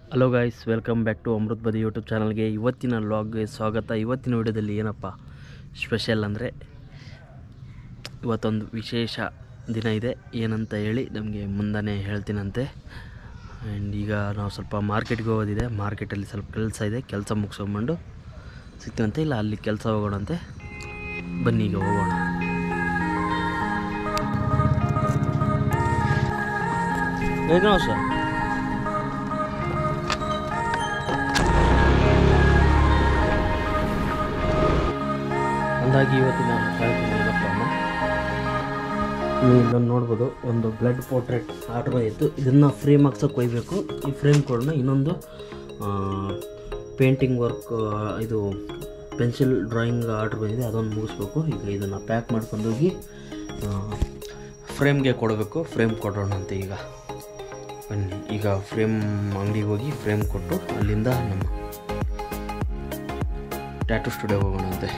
Hello guys welcome back to Amrit ಬದಿ YouTube ಚಾನಲ್ಗೆ ಇವತ್ತಿನ ಲಾಗ್ಗೆ ಸ್ವಾಗತ ಇವತ್ತಿನ ವಿಡಿಯೋದಲ್ಲಿ ಏನಪ್ಪ ಸ್ಪೆಷಲ್ ಅಂದರೆ ಇವತ್ತೊಂದು ವಿಶೇಷ ದಿನ ಇದೆ ಏನಂತ ಹೇಳಿ ನಮಗೆ ಮುಂದಾನೆ ಹೇಳ್ತೀನಂತೆ ಆ್ಯಂಡ್ ಈಗ ನಾವು ಸ್ವಲ್ಪ ಮಾರ್ಕೆಟ್ಗೆ ಹೋಗೋದಿದೆ ಮಾರ್ಕೆಟಲ್ಲಿ ಸ್ವಲ್ಪ ಕೆಲಸ ಇದೆ ಕೆಲಸ ಮುಗಿಸ್ಕೊಂಬಂಡು ಸಿಗ್ತೀನಂತೆ ಇಲ್ಲ ಅಲ್ಲಿ ಕೆಲಸ ಹೋಗೋಣಂತೆ ಬನ್ನಿ ಈಗ ಹೋಗೋಣ ಹೇಗೆ ಸರ್ ಅಂದಾಗಿ ಇವತ್ತಿನ ಕಾರ್ಯಕ್ರಮ ಏನಪ್ಪ ಅಮ್ಮ ನೀವು ಇಲ್ಲೊಂದು ನೋಡ್ಬೋದು ಒಂದು ಬ್ಲಡ್ ಪೋರ್ಟ್ರೇಟ್ ಆರ್ಡರ್ ಬಂದಿತ್ತು ಇದನ್ನು ಫ್ರೇಮ್ ಹಾಕ್ಸೋಕೆ ಒಯ್ಬೇಕು ಈ ಫ್ರೇಮ್ ಕೊಡೋಣ ಇನ್ನೊಂದು ಪೇಂಟಿಂಗ್ ವರ್ಕ್ ಇದು ಪೆನ್ಸಿಲ್ ಡ್ರಾಯಿಂಗ್ ಆರ್ಡ್ರ್ ಬಂದಿದೆ ಅದೊಂದು ಮುಗಿಸ್ಬೇಕು ಈಗ ಇದನ್ನು ಪ್ಯಾಕ್ ಮಾಡ್ಕೊಂಡೋಗಿ ಫ್ರೇಮ್ಗೆ ಕೊಡಬೇಕು ಫ್ರೇಮ್ ಕೊಡೋಣ ಅಂತ ಈಗ ಬನ್ನಿ ಈಗ ಫ್ರೇಮ್ ಅಂಗಡಿಗೆ ಹೋಗಿ ಫ್ರೇಮ್ ಕೊಟ್ಟು ಅಲ್ಲಿಂದ ನಮ್ಮ ಟ್ಯಾಟೂ ಸ್ಟುಡಿಯೋ ಹೋಗೋಣಂತೆ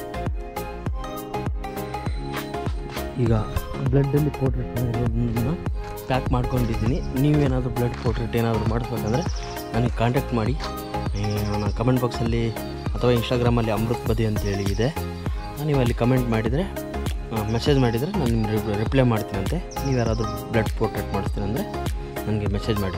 ಈಗ ಬ್ಲಡ್ಡಲ್ಲಿ ಪೋರ್ಟ್ರೇಟ್ ಮಾಡಿರೋದನ್ನ ಪ್ಯಾಕ್ ಮಾಡ್ಕೊಂಡಿದ್ದೀನಿ ನೀವೇನಾದರೂ ಬ್ಲಡ್ ಪೋರ್ಟ್ರೇಟ್ ಏನಾದರೂ ಮಾಡಿಸ್ಬೇಕಂದ್ರೆ ನನಗೆ ಕಾಂಟ್ಯಾಕ್ಟ್ ಮಾಡಿ ನಾನು ಕಮೆಂಟ್ ಬಾಕ್ಸಲ್ಲಿ ಅಥವಾ ಇನ್ಸ್ಟಾಗ್ರಾಮಲ್ಲಿ ಅಮೃತ್ ಬದಿ ಅಂತೇಳಿ ಇದೆ ನೀವು ಅಲ್ಲಿ ಕಮೆಂಟ್ ಮಾಡಿದರೆ ಮೆಸೇಜ್ ಮಾಡಿದರೆ ನಾನು ನಿಮ್ಗೆ ರಿಪ್ಲೈ ಮಾಡ್ತೀನಂತೆ ನೀವು ಯಾರಾದರೂ ಬ್ಲಡ್ ಪೋರ್ಟ್ರೇಟ್ ಮಾಡಿಸ್ತೀನಂದರೆ ನನಗೆ ಮೆಸೇಜ್ ಮಾಡಿ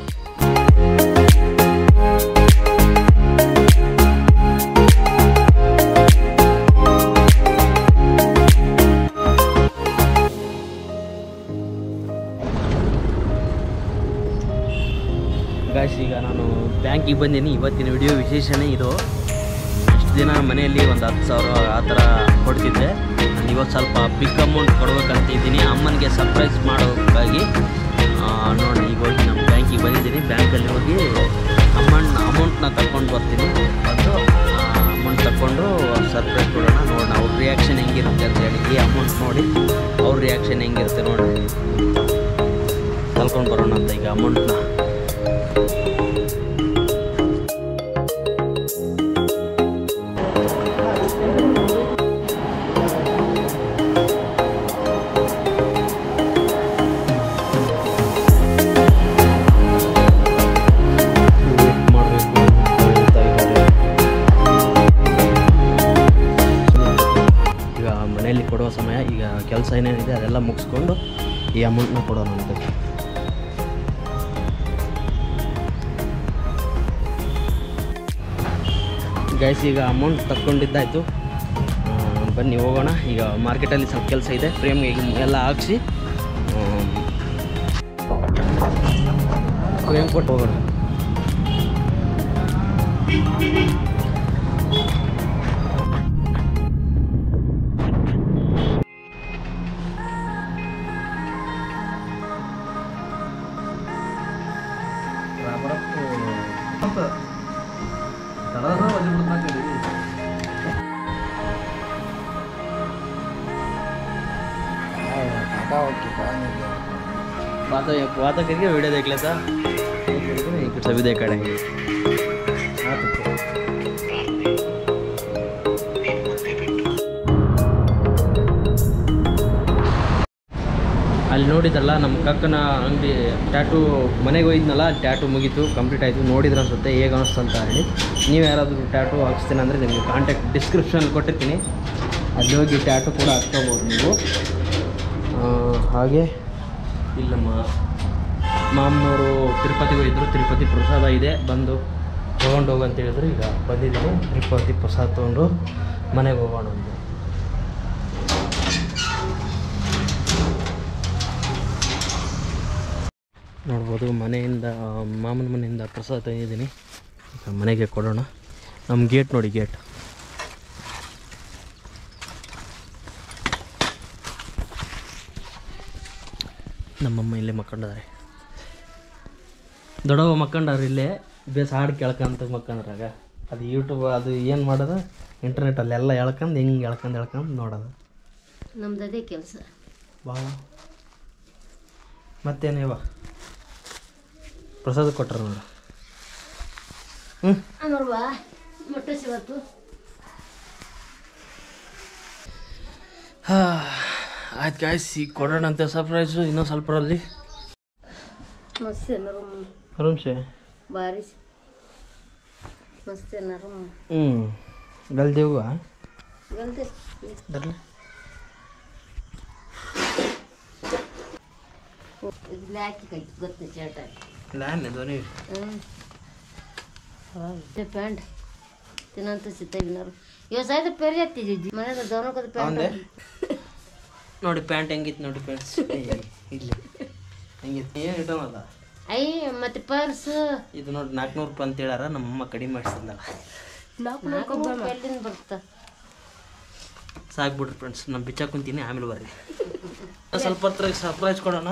ಗಾಯ್ಸ್ ಈಗ ನಾನು ಬ್ಯಾಂಕಿಗೆ ಬಂದೀನಿ ಇವತ್ತಿನ ವಿಡಿಯೋ ವಿಶೇಷನೇ ಇದು ಇಷ್ಟು ದಿನ ಮನೆಯಲ್ಲಿ ಒಂದು ಹತ್ತು ಸಾವಿರ ಆ ಥರ ಕೊಡ್ತಿದ್ದೆ ನಾನು ಇವತ್ತು ಸ್ವಲ್ಪ ಬಿಗ್ ಅಮೌಂಟ್ ಕೊಡ್ಬೇಕಂತ ಇದ್ದೀನಿ ಅಮ್ಮನಿಗೆ ಸರ್ಪ್ರೈಸ್ ಮಾಡೋಕ್ಕಾಗಿ ಆ, ನೋಡಿ ಈಗ ಹೋಗಿ ನಮ್ಮ ಬ್ಯಾಂಕಿಗೆ ಬಂದಿದ್ದೀನಿ ಬ್ಯಾಂಕಲ್ಲಿ ಹೋಗಿ ಅಮೌಂಟ್ ಅಮೌಂಟ್ನ ತಗೊಂಡು ಬರ್ತೀನಿ ಬಂದು ಅಮೌಂಟ್ ತಗೊಂಡು ಸರ್ಪ್ರೈಸ್ ಕೊಡೋಣ ನೋಡೋಣ ಅವ್ರ ರಿಯಾಕ್ಷನ್ ಹೆಂಗಿರುತ್ತೆ ಅಂತ ಹೇಳಿ ಈ ಅಮೌಂಟ್ ನೋಡಿ ಅವ್ರ ರಿಯಾಕ್ಷನ್ ಹೆಂಗಿರುತ್ತೆ ನೋಡಿ ಕಲ್ಕೊಂಡು ಬರೋಣ ಅಂತ ಈಗ ಅಮೌಂಟ್ನ ವೇಟ್ ಮಾಡಬೇಕು ಅಂತ ಹೇಳ್ತಾ ಇದ್ದಾರೆ ಈಗ ಮನೆಯಲ್ಲಿ ಕೊಡುವ ಸಮಯ ಈಗ ಕೆಲಸ ಏನೇನಿದೆ ಅದೆಲ್ಲ ಮುಗಿಸ್ಕೊಂಡು ಈ ಅಮೌಂಟ್ನ ಕೊಡೋಣ ಅಂತ ಗೈಸ್ ಈಗ ಅಮೌಂಟ್ ತಕ್ಕೊಂಡಿದ್ದಾಯಿತು ಬನ್ನಿ ಹೋಗೋಣ ಈಗ ಮಾರ್ಕೆಟಲ್ಲಿ ಸ್ವಲ್ಪ ಕೆಲಸ ಇದೆ ಫ್ರೇಮ್ಗೆ ಎಲ್ಲ ಹಾಕ್ಸಿ ಫ್ರೇಮ್ ಕೊಟ್ಟು ಹೋಗೋಣ बात बात करके वीडियो देख लेता कुछ सभी देख करेंगे ಅಲ್ಲಿ ನೋಡಿದ್ರಲ್ಲ ನಮ್ಮ ಕಕ್ಕನ ಅಂಗಡಿ ಟ್ಯಾಟು ಮನೆಗೆ ಹೋಗಿದ್ನಲ್ಲ ಟ್ಯಾಟು ಮುಗೀತು ಕಂಪ್ಲೀಟ್ ಆಯಿತು ನೋಡಿದ್ರೆ ಅನ್ಸುತ್ತೆ ಹೇಗೆ ಅನಿಸ್ತು ಅಂತ ಹೇಳಿ ನೀವು ಯಾರಾದರೂ ಟ್ಯಾಟು ಹಾಕ್ಸ್ತೀನಿ ಅಂದರೆ ನಿಮಗೆ ಕಾಂಟ್ಯಾಕ್ಟ್ ಡಿಸ್ಕ್ರಿಪ್ಷನಲ್ಲಿ ಕೊಟ್ಟಿರ್ತೀನಿ ಅಲ್ಲಿ ಹೋಗಿ ಟ್ಯಾಟು ಕೂಡ ಹಾಕ್ಕೋಬೋದು ನೀವು ಆ, ಹಾಗೆ ಇಲ್ಲಿ ನಮ್ಮ ಮಾಮನವರು ತಿರುಪತಿಗೆ ಹೋಗಿದ್ರು ತಿರುಪತಿ ಪ್ರಸಾದ ಇದೆ ಬಂದು ತೊಗೊಂಡು ಹೋಗು ಅಂತ ಹೇಳಿದ್ರು ಈಗ ಬಂದಿದ್ದೀನಿ ತಿರುಪತಿ ಪ್ರಸಾದ ತೊಗೊಂಡು ಮನೆಗೆ ಹೋಗೋಣ ಅಂತ ನೋಡ್ಬೋದು ಮನೆಯಿಂದ ಮಾಮನ ಮನೆಯಿಂದ ಪ್ರಸಾದ ತಂದಿದ್ದೀನಿ ಈಗ ಮನೆಗೆ ಕೊಡೋಣ ನಮ್ಮ ಗೇಟ್ ನೋಡಿ ಗೇಟ್ ನಮ್ಮಮ್ಮ ಇಲ್ಲೇ ಮಕ್ಕೊಂಡಿದ್ದಾರೆ ದೊಡ್ಡವ ಮಕ್ಕಂಡಾರ ಇಲ್ಲೇ ಬೇಸ್ ಹಾಡು ಕೇಳ್ಕೊಂತ ಮಕ್ಕಂದ್ರಾಗ ಅದು ಯೂಟ್ಯೂಬ್ ಅದು ಏನು ಮಾಡೋದು ಇಂಟರ್ನೆಟಲ್ಲೆಲ್ಲ ಎಳ್ಕೊಂಡು ಹಿಂಗೆ ಎಳ್ಕೊಂಡು ಎಳ್ಕೊಂಡು ನೋಡೋದು ನಮ್ದು ಅದೇ ಕೆಲಸ ಭಾಳ ಮತ್ತೇನೇವ ಪ್ರಸಾದ ಕೊಟ್ಟರು ನೋಡು ಹ್ಞೂ ನೋಡುವ ಮೊಟ್ಟೆ ಸಿವತ್ತು ಆಯ್ತು ಗಾಯ್ಸ್ ಈಗ ಕೊಡೋಣಂತೆ ಸರ್ಪ್ರೈಸು ಇನ್ನೂ ಸ್ವಲ್ಪ ಅಲ್ಲಿ ಮಸ್ತ್ ನರು ಆರಾಮ್ಸೆ ಭಾರಿ ಮಸ್ತ್ ಏನಾರು ಹ್ಞೂ ಗಲ್ದೇವು ಗಲ್ದೆ ಬರಲಿ ಇಲ್ಲಿ ಹಾಕಿ ಕೈ ಗೊತ್ತ ಚೇಟ ಲ್ಯಾನ್ ಧ್ವನಿ ಹ್ಞೂ ಪ್ಯಾಂಟ್ ತಿನ್ನಂತ ಸಿತ್ತಾಗಿನಾರು ಇವ ಸಾಯ್ದ ಪೇರಿ ಹತ್ತಿದ್ದಿ ಮನೆಯಾಗ ದವನಕದ ಅವಂದೆ ಪ್ಯಾಂಟ್ ನೋಡಿ ಪ್ಯಾಂಟ್ ಹೆಂಗಿತ್ತು ನೋಡಿ ಪ್ಯಾಂಟ್ಸ್ ಇಲ್ಲಿ ಹೆಂಗಿತ್ತು ಏನು ಇಟ್ಟೋನಲ್ಲ ಐ ಮತ್ತೆ ಪರ್ಸ್ ಇದು ನೋಡಿ ನಾಲ್ಕುನೂರು ರೂಪಾಯಿ ಅಂತ ಹೇಳಾರ ನಮ್ಮಮ್ಮ ಕಡಿಮೆ ಮಾಡಿಸಿದ್ಲಲ್ಲ ಎಲ್ಲಿಂದ ಬರ್ತ ಸಾಕ್ಬಿಡ್ರಿ ಫ್ರೆಂಡ್ಸ್ ನಾನು ಬಿಚ್ಚ ಕುಂತೀನಿ ಆಮೇಲೆ ಬರ್ರಿ ಸ್ವಲ್ಪ ಹೊತ್ರ ಸರ್ಪ್ರೈಸ್ ಕೊಡೋಣ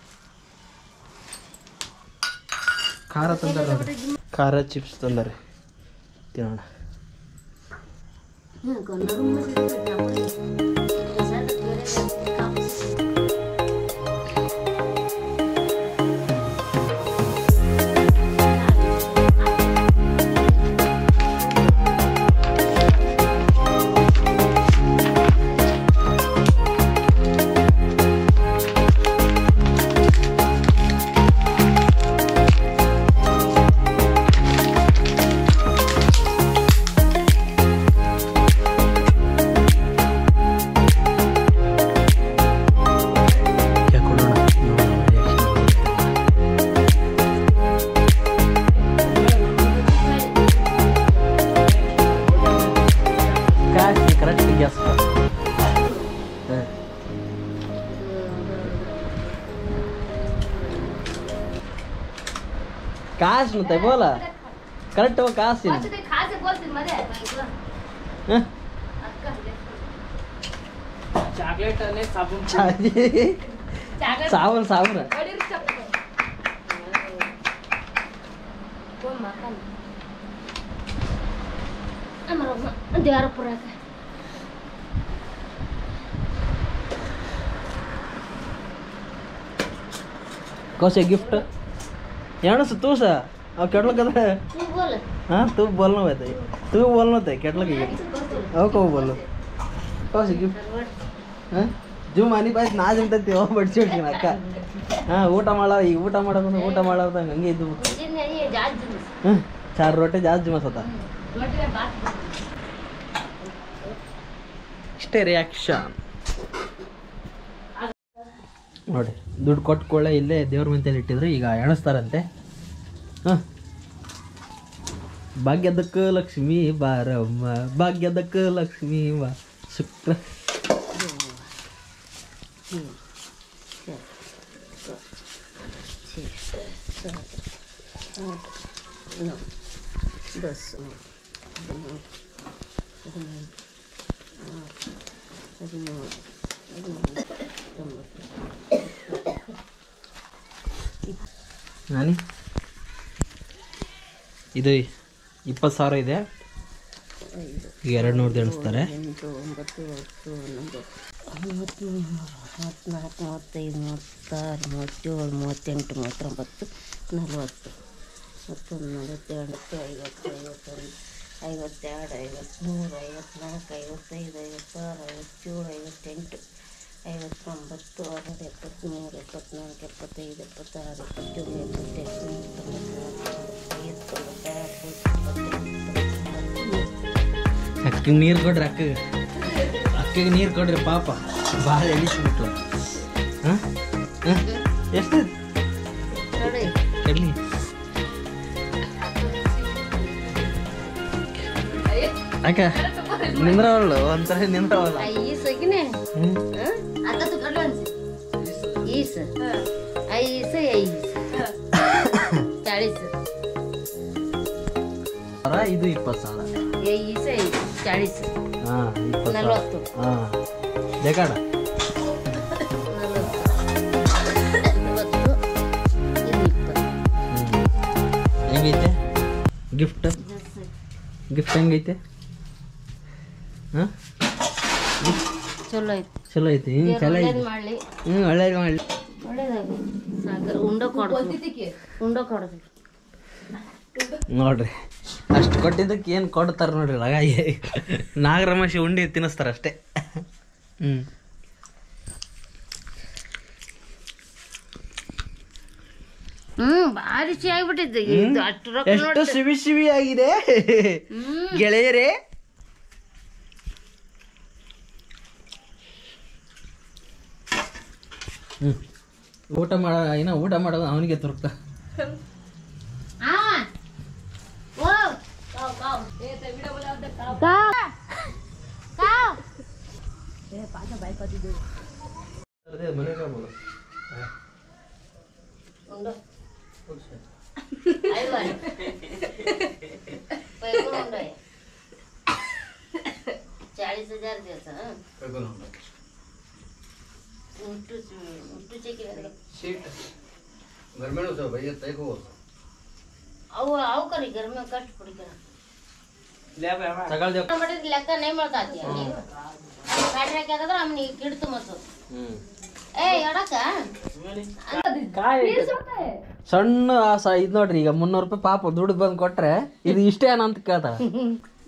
ಖಾರ ತಂದಾರ ನೋಡ್ರಿ ಖಾರ ಚಿಪ್ಸ್ ತಂದಾರೆ ತಿನ್ನೋಣ ಕೊಡೋಣ ಕಾಸು ಕರೆಕ್ಟ್ ಗ್ಯಾಸ್ ಕಾಸು ಮತ್ತೆ ಬೋಲ ಕರೆಕ್ಟ್ ಕಾಸು ಚಾಕ್ಲೇಟ್ ಅನ್ನೇ ಸಾಬೂನ್ ಸಾವಿರ ಸಾವಿರ ದೇವರಪುರ कौसे गिफ्ट यार से तू सा अब केटल कदा तू बोल हाँ तू बोलना होता है तू बोलना होता है केटल की गिफ्ट अब कब बोलो कौसे गिफ्ट हाँ जो मानी पास ನಾ ಜಂತೈತಿ ಹೋಗಿ ಬಡ್ಸಿಡ್ತೀನಿ ಅಕ್ಕ ಹಾಂ ಊಟ ಮಾಡೋ ಈಗ ಊಟ ಮಾಡೋದು ಊಟ ಮಾಡೋದು ಹಂಗೆ ಇದ್ದು ಜಾಸ್ತಿ ಹ್ಞೂ ಚಾರ್ ರೊಟ್ಟೆ ಜಾಸ್ತಿ ಮಸತ ಇಷ್ಟೇ ರಿಯಾಕ್ಷನ್ ನೋಡಿ ದುಡ್ಡು ಕೊಟ್ಕೊಳ್ಳೆ ಇಲ್ಲೇ ದೇವ್ರ ಮಂತಲ್ಲಿ ಇಟ್ಟಿದ್ರು ಈಗ ಎಣಿಸ್ತಾರಂತೆ ಹಾಂ ಭಾಗ್ಯದಕ್ಕ ಲಕ್ಷ್ಮೀ ಬಾರಮ್ಮ ಭಾಗ್ಯದಕ್ಕ ಲಕ್ಷ್ಮೀ ಬಾ ಶುಕ್ರ ಬಸ್ ನಾನಿ ಇದು ಇಪ್ಪತ್ತು ಸಾವಿರ ಇದೆ ಈಗ ಎರಡು ನೂರು ಎಣಿಸ್ತಾರೆ ಎಂಟು ಒಂಬತ್ತು ಹತ್ತು ಹನ್ನೊಂದು ಮೂವತ್ತ್ಮೂರು ಮೂವತ್ತ್ನಾಲ್ಕು ಮೂವತ್ತೈದು ಮೂವತ್ತಾರು ಮೂವತ್ತೇಳು ಮೂವತ್ತೆಂಟು ಮೂವತ್ತೊಂಬತ್ತು ನಲವತ್ತು ಮತ್ತೊಂದು ನಲವತ್ತೆರಡು ಐವತ್ತು ಐವತ್ತೊಂದು ಐವತ್ತೆರಡು ಐವತ್ತ್ಮೂರು ಐವತ್ತ್ನಾಲ್ಕು ಐವತ್ತೈದು ಐವತ್ತಾರು ಐವತ್ತೇಳು ಐವತ್ತೆಂಟು ಐವತ್ತೊಂಬತ್ತು ಅರವತ್ತು ಎಪ್ಪತ್ತ್ಮೂರು ಎಪ್ಪತ್ನಾಲ್ಕು ಎಪ್ಪತ್ತೈದು ಎಪ್ಪತ್ತಾರು ಎಪ್ಪತ್ತೇಳು ಎಪ್ಪತ್ತೆಂಟು ಮೂವತ್ತೊಂಬತ್ತು ಐವತ್ತೊಂಬತ್ತು ಅಕ್ಕಗೆ ನೀರು ಕೊಡ್ರಿ ಅಕ್ಕಗೆ ಅಕ್ಕಗೆ ನೀರು ಕೊಡ್ರಿ ಪಾಪ ಭಾಳ ಎಳಿಸ್ಬಿಟ್ಲು ಹಾಂ ಹಾಂ ಎಷ್ಟು ನೋಡಿ ಕಡ್ಲಿ ಅಕ್ಕ ನಿಂದ್ರವಳು ಒಂಥರ ನಿಂದ್ರವಲ್ಲ ಈ ಸಗಿನೇ ಹ್ಮ್. ಈಸ್ ಐಸ್ ಐಸ್ ಚಾಳೀಸ್ ಸಾವಿರ ಇದು ಇಪ್ಪತ್ತು ಸಾವಿರ ಐಸ್ ಐಸ್ ಚಾಳೀಸ್ ಹಾಂ ಇಪ್ಪತ್ತು ಸಾವಿರ ನಲ್ವತ್ತು ಹಾಂ ಬೇಕಾಡ ನಲವತ್ತು ನಲವತ್ತು ಇದು ಇಪ್ಪತ್ತು ಹೆಂಗೈತೆ ಗಿಫ್ಟ್ ಗಿಫ್ಟ್ ಹೆಂಗೈತೆ ಹಾಂ ಚಲೋ ಐತಿ ಚಲೋ ಐತಿ ಹ್ಞೂ ಚಲೋ ಐತಿ ಒಳ್ಳೇದು ಮಾಡಲಿ ಹ್ಞೂ ಒಳ್ಳೇದು ಮಾಡಲಿ ಒಳ್ಳೇದಾಗಿ ಸಾಕು ಉಂಡ ಕೊಡ್ದು ಉಂಡ ಕೊಡ್ದು ನೋಡ್ರಿ ಅಷ್ಟು ಕೊಟ್ಟಿದ್ದಕ್ಕೆ ಏನು ಕೊಡ್ತಾರೆ ನೋಡ್ರಿ ಲಗಾಯಿ ನಾಗರಮಾಸಿ ಉಂಡಿ ತಿನ್ನಿಸ್ತಾರೆ ಅಷ್ಟೇ ಹ್ಞೂ ಹ್ಮ್ ಭಾರಿ ಸಿಹಿ ಆಗ್ಬಿಟ್ಟಿದ್ದು ಇದು ಅಷ್ಟು ರೊಕ್ಕ ಎಷ್ಟು ನೋಡಿ ಸಿವಿ ಸಿವಿ ಆಗಿದೆ ಹ್ಮ್ ಗೆಳೆಯರೇ ಹ್ಮ್ ಊಟ ಮಾಡ ಏನೋ ಊಟ ಮಾಡೋದು ಅವನಿಗೆ ತುರ್ಕ ಆ ಓ ಕಾವ್ ಕಾವ್ ಕಾವ್ ಕಾವ್ ಉಂಡು ಐದು ಬಾರಿ पैकून उंड आहे चाळीस हजार द्यायचा हं? उलटू उलटूचे किती ಅವು ಅವು ಕರಿ ಗರ್ಮಿ ಕಷ್ಟ ಪುಡಿಕರ ತಗೊಳ್ದೇವ್ ಮಾಡಿದ ಲೆಕ್ಕ ನೇ ಮಾಡ್ತಾತಿ ನೀವು ಬ್ಯಾಟ್ರಿ ಹಾಕಿದ್ರೆ ಅವ್ನಿಗೆ ಕಿಡ್ತು ಮತ್ತು ಹ್ಮ್ ಏ ಎಡಕ ಸಣ್ಣ ಸ ಇದು ನೋಡ್ರಿ ಈಗ ಮುನ್ನೂರು ರೂಪಾಯಿ ಪಾಪ ದುಡ್ಡು ಬಂದು ಕೊಟ್ರೆ ಇದು ಇಷ್ಟೇ ಅಂತ ಕೇಳ್ತಾಳ